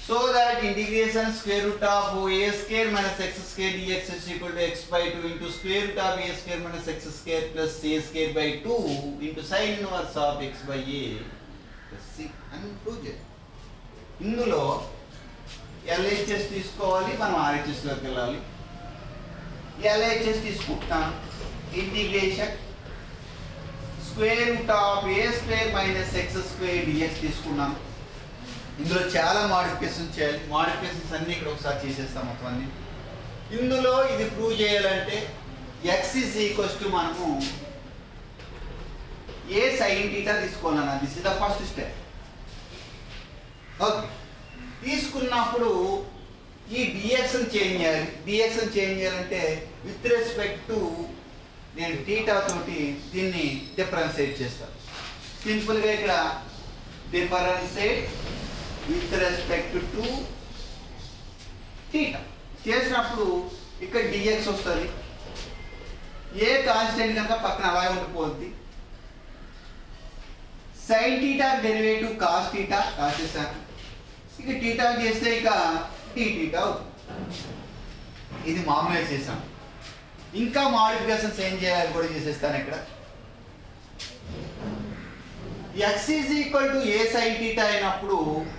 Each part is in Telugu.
So that integration square root of a square minus x square dx is equal to x by two into square root of a square minus x square plus a square by two into sine inverse of x by a plus c అని ప్రూవ్ చేయాలి ఇందులో ఎల్హెచ్ఎస్ తీసుకోవాలి మనం ఆర్హెచ్ఎస్లోకి వెళ్ళాలి ఎల్హెచ్ఎస్ తీసుకుంటాం integration square root of a square minus x square dx తీసుకున్నాం ఇందులో చాలా మాడిఫికేషన్ చేయాలి మాడిఫికేషన్స్ అన్ని ఇక్కడ ఒకసారి చేసేస్తాం మొత్తం అన్ని ఇందులో ఇది ప్రూవ్ చేయాలంటే ఎక్స్ ఇస్ ఈక్వల్స్ టు మనము ఏ సైన్ టీటా తీసుకోవాలన్నా this is the first step okay తీసుకున్నప్పుడు ఈ డిఎక్స్ని చేంజ్ చేయాలి డిఎక్స్ని చేంజ్ చేయాలంటే విత్ రెస్పెక్ట్ టు నేను టీటా తోటి దీన్ని డిఫరెన్షియేట్ చేస్తాను సింపుల్గా ఇక్కడ differentiate with respect to theta చేసినప్పుడు ఇక్కడ డిఎక్స్ వస్తుంది ఏ కాన్స్టెంట్ కనుక పక్కన అలాగే ఉండిపోద్ది sine theta derivative cos theta రాసేసాను ఇక టీటా చేస్తే ఇక టీ టీటా అవుతుంది ఇది మామూలుగా చేసాం ఇంకా మాడిఫికేషన్స్ ఏం చేయాలి కూడా చేసేస్తాను ఇక్కడ x is equal to a sine theta అయినప్పుడు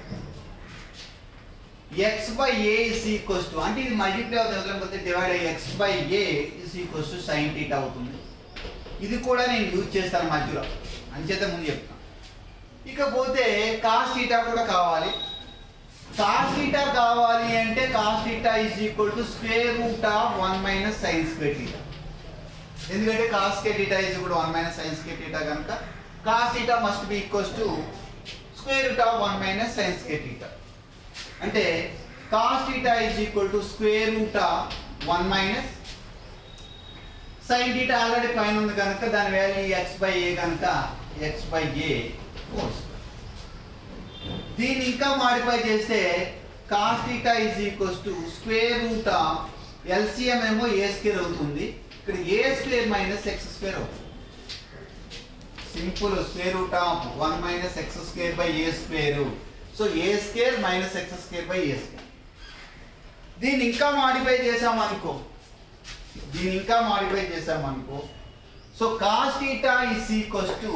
x by a is equals to అంటే ఇది మల్టిప్లై అవుతుంది లేకపోతే డివైడ్ అయ్యి x by a is equals to sine theta అవుతుంది ఇది కూడా నేను యూజ్ చేస్తాను మధ్యలో అంచేత ముందు చెప్తాను ఇకపోతే కాస్ టీటా కూడా కావాలి కాస్ టీటా కావాలి అంటే cos theta is equal to square root of one minus sine square theta ఎందుకంటే కాస్ కే టీటా ఇస్ కూడా one minus sine square theta కనుక cos theta must be equals to square root of one minus sine square theta అంటే cos theta is equal to square root of one minus sine theta already పైన ఉంది కనుక దాని వాల్యూ ఎక్స్ బై ఏ కనుక ఎక్స్ బై ఏ దీన్ని ఇంకా మాడిఫై చేస్తే cos theta is equals to square root of LCM ఏమో ఏ స్క్వేర్ అవుతుంది ఇక్కడ a square minus x square అవుతుంది simple square root of one minus x square by a square so a square minus x square by a square దీన్ని ఇంకా మాడిఫై చేసామనుకో దీన్ని ఇంకా మాడిఫై చేసామనుకో so cos theta is equals to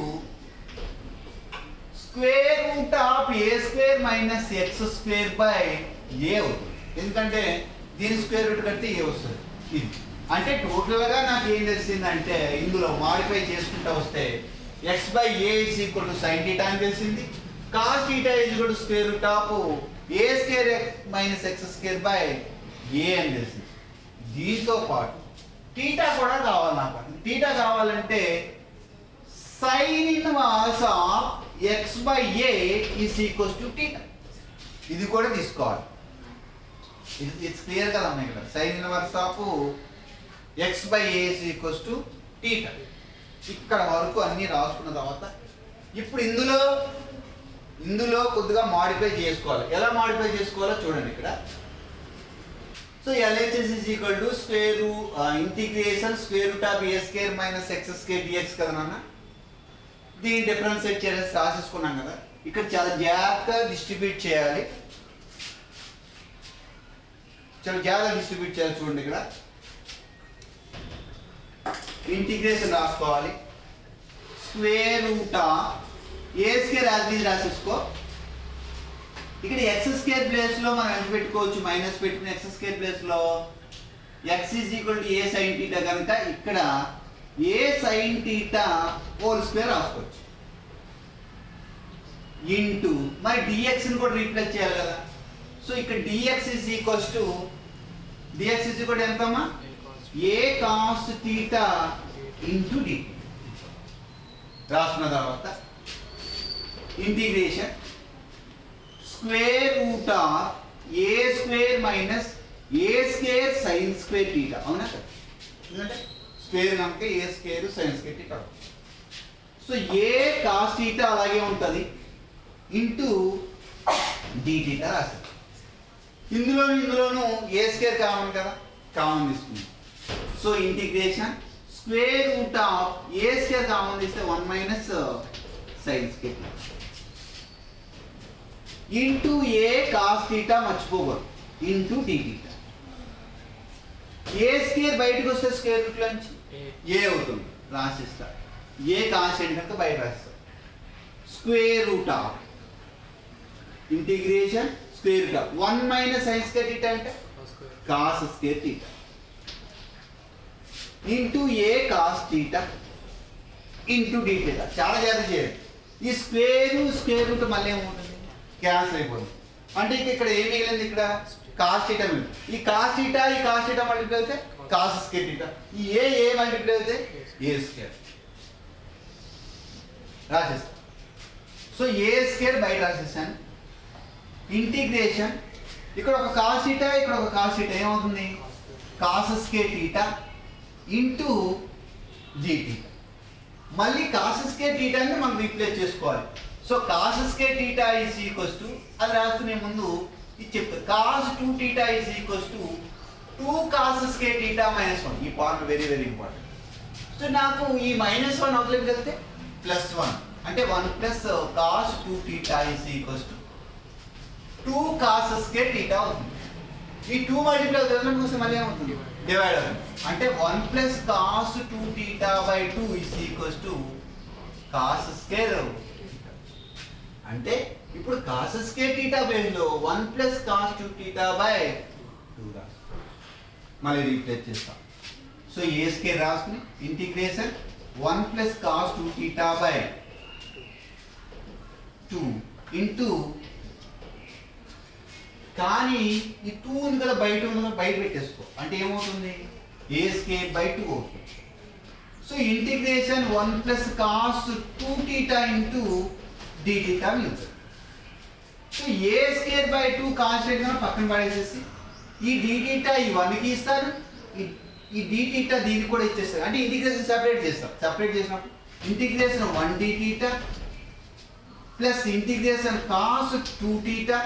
square root of a square minus x square by a అవుతుంది ఎందుకంటే దీని స్క్వేర్ రూట్ కడితే ఏ వస్తుంది ఇది అంటే టోటల్గా నాకు ఏం తెలిసిందంటే ఇందులో మాడిఫై చేసుకుంటా వస్తే x by a is equal to sine theta అని తెలిసింది cos theta is equal to square root of a square minus x square by a అని తెలిసింది దీంతో పాటు టీటా కూడా కావాలి నాకు టీటా కావాలంటే sine inverse of x by a is equals to theta ఇది కూడా తీసుకోవాలి ఇది ఇట్స్ క్లియర్ కదా అమ్మ ఇక్కడ sine inverse of x by a is equals to theta ఇక్కడ వరకు అన్ని రాసుకున్న తర్వాత ఇప్పుడు ఇందులో ఇందులో కొద్దిగా మాడిఫై చేసుకోవాలి ఎలా మాడిఫై చేసుకోవాలో చూడండి ఇక్కడ so LHS is equal to square integration square root of a square minus x square dx కదా నాన్న దీన్ని డిఫరెన్షియేట్ చేసి రాసేసుకున్నాం కదా ఇక్కడ చాలా జాగ్రత్తగా డిస్ట్రిబ్యూట్ చేయాలి చాలా జాగ్రత్తగా డిస్ట్రిబ్యూట్ చేయాలి చూడండి ఇక్కడ ఇంటిగ్రేషన్ రాసుకోవాలి square root a square as ఇది రాసేసుకో ఇక్కడ ఎక్స్ స్క్వేర్ ప్లేస్ లో మనం ఎంత పెట్టుకోవచ్చు మైనస్ పెట్టుకుని ఎక్స్ స్క్వేర్ ప్లేస్ లో x is equal to a sine theta కనుక ఇక్కడ a sine theta whole square రాసుకోవచ్చు ఇంటూ మరి డిఎక్స్ ని కూడా రీప్లేస్ చేయాలి కదా సో ఇక్కడ dx is equals to dx is equal ఎంతమ్మా a cos theta into d రాసుకున్న తర్వాత integration square root of a square minus a square sine square theta అవునా సార్ ఎందుకంటే స్క్వేర్ కనుక a square sine square theta so a cos theta అలాగే ఉంటుంది ఇంటూ డి టీటా రాశారు ఇందులోను ఇందులోను ఏ స్క్వేర్ కామన్ కదా కామన్ తీసుకుంది so integration square root of a square common తీస్తే one minus sine square into a cos theta మర్చిపోకూడదు into d theta a square బయటకు వస్తే స్క్వేర్ రూట్ నుంచి ఏ అవుతుంది రాసిస్తా ఏ కాన్స్టెంట్ కనుక బయట రాస్తా square root of integration square root of one minus sine square theta అంటే cos square theta into a cos theta into d theta చాలా జాగ్రత్త చేయండి ఈ స్క్వేర్ స్క్వేర్ రూట్ మళ్ళీ ఏమవుతుంది క్యాన్సిల్ అయిపోతుంది అంటే ఇక ఇక్కడ ఏం మిగిలింది ఇక్కడ కాస్ థీటా మిగిలింది ఈ కాస్ థీటా ఈ కాస్ థీటా మల్టిప్లై అయితే కాస్ స్క్వేర్ థీటా ఈ ఏ ఏ మల్టిప్లై అయితే ఏ స్క్వేర్ రాసేస్తాను సో ఏ స్క్వేర్ బయట రాసేసాను ఇంటిగ్రేషన్ ఇక్కడ ఒక కాస్ థీటా ఇక్కడ ఒక కాస్ థీటా ఏమవుతుంది cos square theta into d theta మళ్ళీ కాస్ స్క్వేర్ థీటాని మనం రీప్లేస్ చేసుకోవాలి so cos square theta is equals to అది రాసుకునే ముందు ఇది చెప్తా cos two theta is equals to two cos square theta minus one ఈ point very very important so నాకు ఈ మైనస్ వన్ అవతలకి వెళ్తే ప్లస్ వన్ అంటే one plus cos two theta is equals to two cos square theta అవుతుంది ఈ టూ మల్టిప్లై అవుతుంది వస్తే మళ్ళీ ఏమవుతుంది డివైడ్ అవుతుంది అంటే one plus cos two theta by two is equals to cos square అంటే ఇప్పుడు కాస్ స్క్వేర్ థీటా బేస్ లో one plus cos two theta by two మళ్ళీ రీప్లేస్ చేస్తాం సో ఏ స్క్వేర్ రాసుకుని integration one plus cos two theta by two into కానీ ఈ టూ ఉంది కదా బయట ఉంది కదా బయట పెట్టేసుకో అంటే ఏమవుతుంది ఏ స్కేర్ బై టూ అవుతుంది so integration one plus cos two theta into d theta మిగులుతుంది so a square by two constant గా పక్కన పడేసేసి ఈ డి టీటా ఈ వన్కి ఇస్తారు ఈ- ఈ డి టీటా దీనికి కూడా ఇచ్చేస్తారు అంటే ఇంటిగ్రేషన్ సెపరేట్ చేస్తాం సెపరేట్ చేసినప్పుడు integration one d theta plus integration cos two theta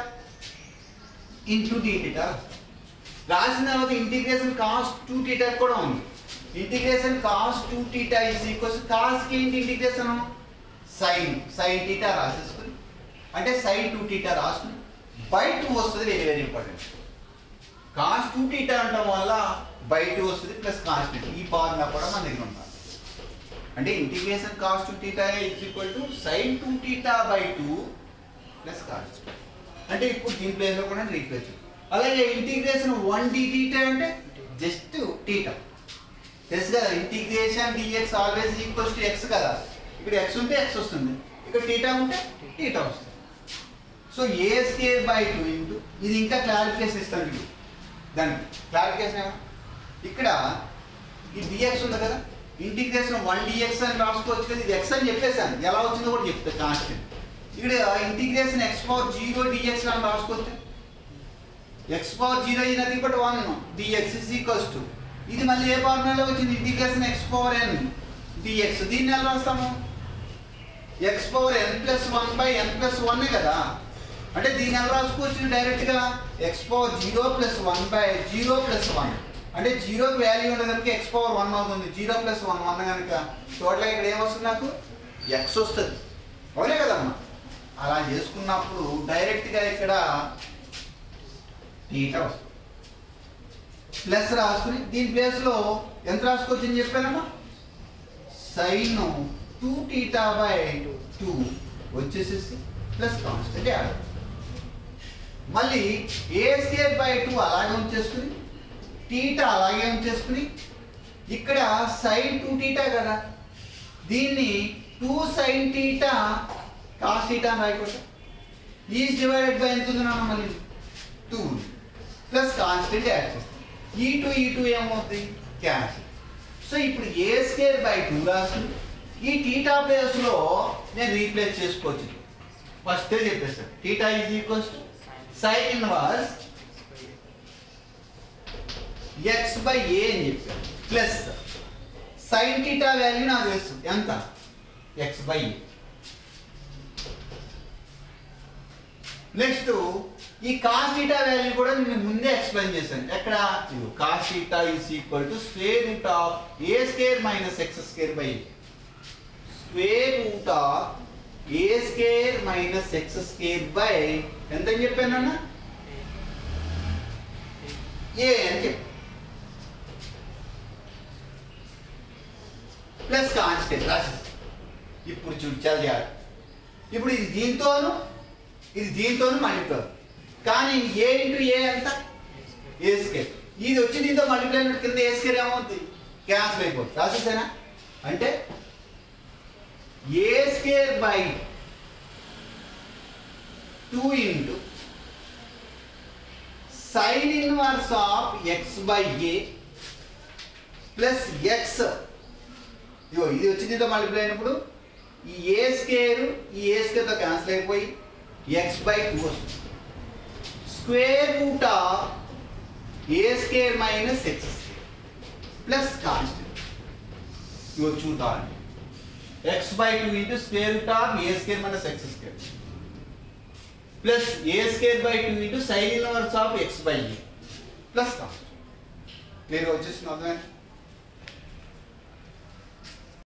into d theta రాసిన తర్వాత ఇంటిగ్రేషన్ కాస్ టూ టీటా కూడా ఉంది integration cos two theta is equals cos కి ఏంటి ఇంటిగ్రేషన్ సైన్ సైన్ టీటా రాసేసుకుని అంటే సైన్ టూ టీటా రాసుకుని బై టూ వస్తుంది very very important cos two theta అనడం వల్ల బై టూ వస్తుంది ప్లస్ కాన్స్టెంట్ ఈ ఫార్ములా కూడా మన దగ్గర ఉండాలి అంటే integration cos two theta is equal to sine two theta by two plus constant అంటే ఇప్పుడు దీని ప్లేస్లో కూడా రీప్లేస్ చేయాలి. అలాగే ఇంటిగ్రేషన్ వన్ డి టీటా అంటే జస్ట్ టీటా తెలుసు కదా integration dx always equals to x కదా ఇక్కడ ఎక్స్ ఉంటే ఎక్స్ వస్తుంది ఇక్కడ టీటా ఉంటే టీటా వస్తుంది so a square by two into ఇది ఇంకా క్లారిఫికేషన్ ఇస్తాను మీకు దానికి క్లారిఫికేషన్ ఏమో ఇక్కడ ఈ డిఎక్స్ ఉంది కదా ఇంటిగ్రేషన్ వన్ డిఎక్స్ అని రాసుకోవచ్చు కదా ఇది ఎక్స్ అని చెప్పేసాను ఎలా వచ్చిందో కూడా చెప్తా కాన్స్టెంట్ ఇక్కడ integration x power zero dx అని రాసుకోవచ్చు ఎక్స్ పవర్ జీరో ఇది nothing but one dx is equals to ఇది మళ్ళీ ఏ ఫార్ములాలో వచ్చింది integration x power n dx దీన్ని ఎలా రాస్తాము x power n plus one by n plus one కదా అంటే దీన్ని ఎలా రాసుకోవచ్చు డైరెక్ట్గా x power zero plus one by zero plus one అంటే జీరోకి వాల్యూ ఉన్న కనుక ఎక్స్ పవర్ వన్ అవుతుంది జీరో ప్లస్ వన్ వన్ కనుక టోటల్ ఇక్కడ ఏమొస్తుంది నాకు ఎక్స్ వస్తుంది అవునే కదమ్మా అలా చేసుకున్నప్పుడు డైరెక్ట్గా ఇక్కడ టీటా వస్తుంది ప్లస్ రాసుకుని దీని ప్లేస్లో ఎంత రాసుకోవచ్చు అని చెప్పానమ్మా sine two theta by two వచ్చేసేసి ప్లస్ కాన్స్టెంట్ యాడ్ మళ్ళీ ఏ స్కేర్ బై టూ అలాగే ఉంచేసుకుని టీటా అలాగే ఉంచేసుకుని ఇక్కడ సైన్ టూ టీటా కదా దీన్ని two sine theta cos theta అని రాయకూడదు ఈజ్ డివైడెడ్ బై ఎంత ఉంది నాన్న మళ్ళీ టూ ప్లస్ కాన్స్టెంట్ యాడ్ చేస్తాం ఈ టూ ఈ టూ ఏమవుతుంది క్యాన్సిల్ సో ఇప్పుడు ఏ స్కేర్ బై టూ రాసుకుని ఈ టీటా ప్లేస్లో నేను రీప్లేస్ చేసుకోవచ్చు ఫస్ట్ చెప్పేస్తాను theta is equals to sine inverse x by a అని చెప్పాను ప్లస్ సైన్ టీటా వాల్యూ నాకు తెలుసు ఎంత ఎక్స్ బై ఏ నెక్స్ట్ ఈ కాస్ థీటా వాల్యూ కూడా నేను ముందే ఎక్స్ప్లెయిన్ చేశాను ఎక్కడ cos theta is equal to square root of a square minus x square by square root of a square minus x square by ఎంత అని చెప్పానన్నా ఏ అని చెప్పి ప్లస్ కాన్స్టెంట్ రాసేసి ఇప్పుడు చూచాలి జాగ్రత్త ఇప్పుడు ఇది దీంతోను ఇది దీంతోను మల్టిప్లై కానీ ఏ ఇంటూ ఏ ఎంత ఏ స్కేర్ ఇది వచ్చి దీంతో మల్టిప్లై అయినట్టు కింద ఏ స్కేర్ ఏమవుతుంది క్యాన్సిల్ అయిపోతుంది రాసేసేనా అంటే a square by two into sine inverse of x by a plus x ఇగో ఇది వచ్చి దీంతో మల్టిప్లై అయినప్పుడు ఈ ఏ స్కేర్ ఈ ఏ స్కేర్తో క్యాన్సిల్ అయిపోయి ఎక్స్ బై టూ వస్తుంది square root of a square minus x square plus constant ఇగో చూద్దామండి x by two into square root of a square minus x square plus a square by two into sine inverse of x by a plus constant క్లియర్గా వచ్చేసింది అర్థమైంది